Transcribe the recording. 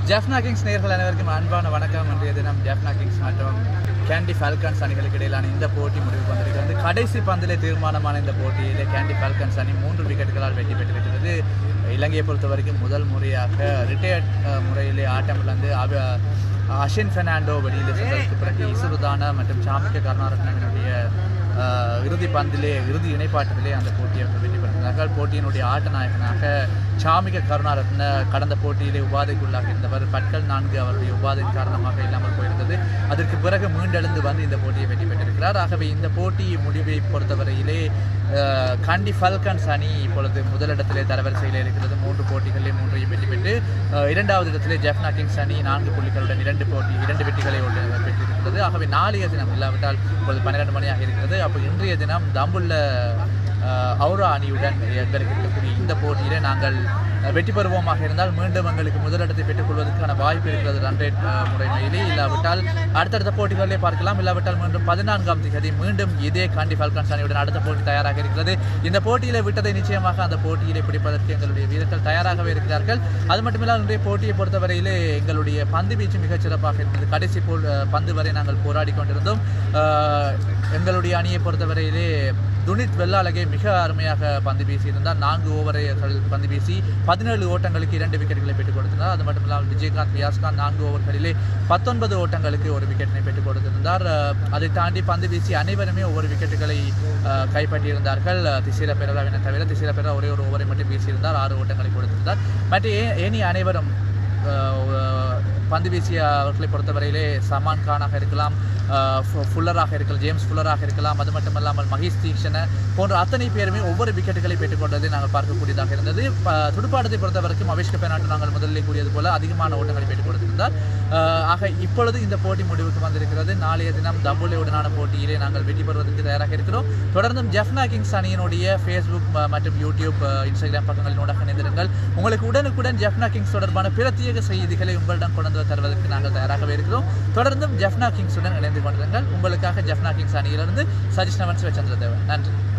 Jaffna Kings நேர்கள் அனைவருக்கும் அன்பான வணக்கம் இன்றைய தினம் ஜெஃப்னா கிங்ஸ் மற்றும் கேண்டி ஃபால்கன்ஸ் அணிகளுக்கு இடையிலான இந்த போட்டி முடிவுக்கு வந்திருக்கிறது கடைசி பந்திலே தீர்மானமான இந்த போட்டியிலே கேண்டி ஃபால்கன்ஸ் அணி மூன்று விக்கெட்டுகளால் வெற்றி பெற்றிருக்கிறது இலங்கையை பொறுத்த வரைக்கும் முதல் முறையாக ரிட்டையர்ட் முறையிலே ஆட்டம் இழந்து அவ அஷின் பெர்னாண்டோ வெளியில் சென்றதற்கு பிறகு இசுருதான மற்றும் சாமிக்க கருணாரத்னவினுடைய அஹ், இறுதி பந்திலே இறுதி இணைப்பாட்டத்திலே அந்த போட்டியை அவர் வெற்றி பெற்றிருந்தார்கள் போட்டியினுடைய ஆட்ட நாயகனாக சாமிக கருணாரத்ன கடந்த போட்டியிலே உபாதைக்குள்ளாக இருந்தவர் பட்கள் நான்கு அவருடைய உபாதையின் காரணமாக இல்லாமல் போயிருந்தது அதற்கு பிறகு மீண்டெழுந்து வந்து இந்த போட்டியை வெற்றி பெற்றிருக்கிறார் ஆகவே இந்த போட்டி முடிவை பொறுத்தவரையிலே அஹ், கண்டி ஃபல்கன்ஸ் அணி இப்பொழுது முதலிடத்திலே தரவரிசையில் இருக்கிறது மூன்று போட்டிகளிலே மூன்றையும் வெற்றி பெற்று அஹ், இரண்டாவது இடத்திலே ஜெஃப்னா கிங்ஸ் அணி நான்கு புள்ளிகளுடன் இரண்டு போட்டி இரண்டு வெற்றிகளை உள்ள- பெற்றிருக்கிறது ஆகவே நாளைய தினம் இல்லாவிட்டால் இப்பொழுது பன்னிரண்டு மணியாக இருக்கிறது அப்போ இன்றைய தினம் தம்புள்ள அஹ், அவுரா அணியுடன் எங்களுக்கு இருக்கக்கூடிய இந்த போட்டியிலே நாங்கள் அஹ், வெற்றி பெறுவோமாக இருந்தால் மீண்டும் எங்களுக்கு முதலிடத்தை பெற்றுக்கொள்வதற்கான வாய்ப்பு இருக்கிறது ரன் ரேட் அஹ், முறைமையிலே இல்லாவிட்டால் அடுத்தடுத்த போட்டிகளிலே பார்க்கலாம் இல்லாவிட்டால் மீண்டும் பதினான்காம் தேதி மீண்டும் இதே காண்டி ஃபால்கன்ஸ் அணியுடன் அடுத்த போட்டி தயாராக இருக்கிறது இந்த போட்டியிலே விட்டதை நிச்சயமாக அந்த போட்டியிலே பிடிப்பதற்கு எங்களுடைய வீரர்கள் தயாராகவே இருக்கிறார்கள் அது மட்டுமில்லாமல் இன்றைய போட்டியை பொறுத்தவரையிலே எங்களுடைய பந்து வீச்சு மிகச் சிறப்பாக இருந்தது கடைசி போல் அஹ், பந்து வரை நாங்கள் போராடி கொண்டிருந்தோம் அஹ், எங்களுடைய அணியை பொறுத்தவரையிலே துனித் வெள்ளாலகை மிக அருமையாக பந்து வீசியிருந்தார் நான்கு ஓவர்கள் பந்து வீசி பதினேழு ஓட்டங்களுக்கு இரண்டு விக்கெட்டுகளை பெற்றுக் கொடுத்திருந்தார் அது மட்டும் இல்லாமல் விஜயகாந்த் வியாஸ்காந்த் நான்கு ஓவர்களிலே பத்தொன்பது ஓட்டங்களுக்கு ஒரு விக்கெட்டினை பெற்றுக் கொடுத்திருந்தார் அஹ், அதை தாண்டி பந்து வீசி அனைவருமே ஒவ்வொரு விக்கெட்டுகளை அஹ், கைப்பற்றியிருந்தார்கள் அஹ், திசிர பெரராவினை தவிர திசிர பெரா ஒரே ஒரு ஓவரை மட்டும் வீசியிருந்தார் ஆறு ஓட்டங்களை கொடுத்திருந்தார் மற்ற ஏ- ஏனைய அனைவரும் அஹ், பந்து வீசிய அவர்களை பொறுத்தவரையிலே சமான் கானாக இருக்கலாம் அஹ், ஃபு- ஃபுல்லராக இருக்கலாம் ஜேம்ஸ் ஃபுல்லராக இருக்கலாம் அது மட்டுமல்லாமல் மகேஷ் தீக்ஷன போன்ற அத்தனை பேருமே ஒவ்வொரு விக்கெட்டுகளை பெற்றுக்கொண்டதை நாங்கள் பார்க்கக்கூடியதாக இருந்தது ப- துடுப்பாட்டத்தை பொறுத்த வரைக்கும் அவிஷ்க பெனாட்டு நாங்கள் முதலில் கூறியது போல அதிகமான ஓட்டங்களை பெற்றுக் கொடுத்திருந்தார் அஹ், ஆக இப்பொழுது இந்த போட்டி முடிவுக்கு வந்திருக்கிறது நாளைய தினம் தம்புலையுடனான போட்டியிலே நாங்கள் வெற்றி பெறுவதற்கு தயாராக இருக்கிறோம் தொடர்ந்தும் ஜெஃப்னா கிங்ஸ் அணியினுடைய ஃபேஸ்புக் ம- மற்றும் யூடியூப் அஹ், இன்ஸ்டாகிராம் பக்கங்களினூடாக இணைந்திருங்கள் உங்களுக்கு உடனுக்குடன் ஜெஃப்னா கிங்ஸ் தொடர்பான பிரத்யேக செய்திகளை உங்களிடம் கொண்டு வந்து தருவதற்கு நாங்கள் தயாராகவே இருக்கிறோம் தொடர்ந்தும் ஜெஃப்னா கிங்ஸுடன் இணைந்து கொண்டிருங்கள் உங்களுக்காக ஜெஃப்னா கிங்ஸ் அணியிலிருந்து சஜிஷ் நவன்ஸ் வச்சந்திர தேவன் நன்றி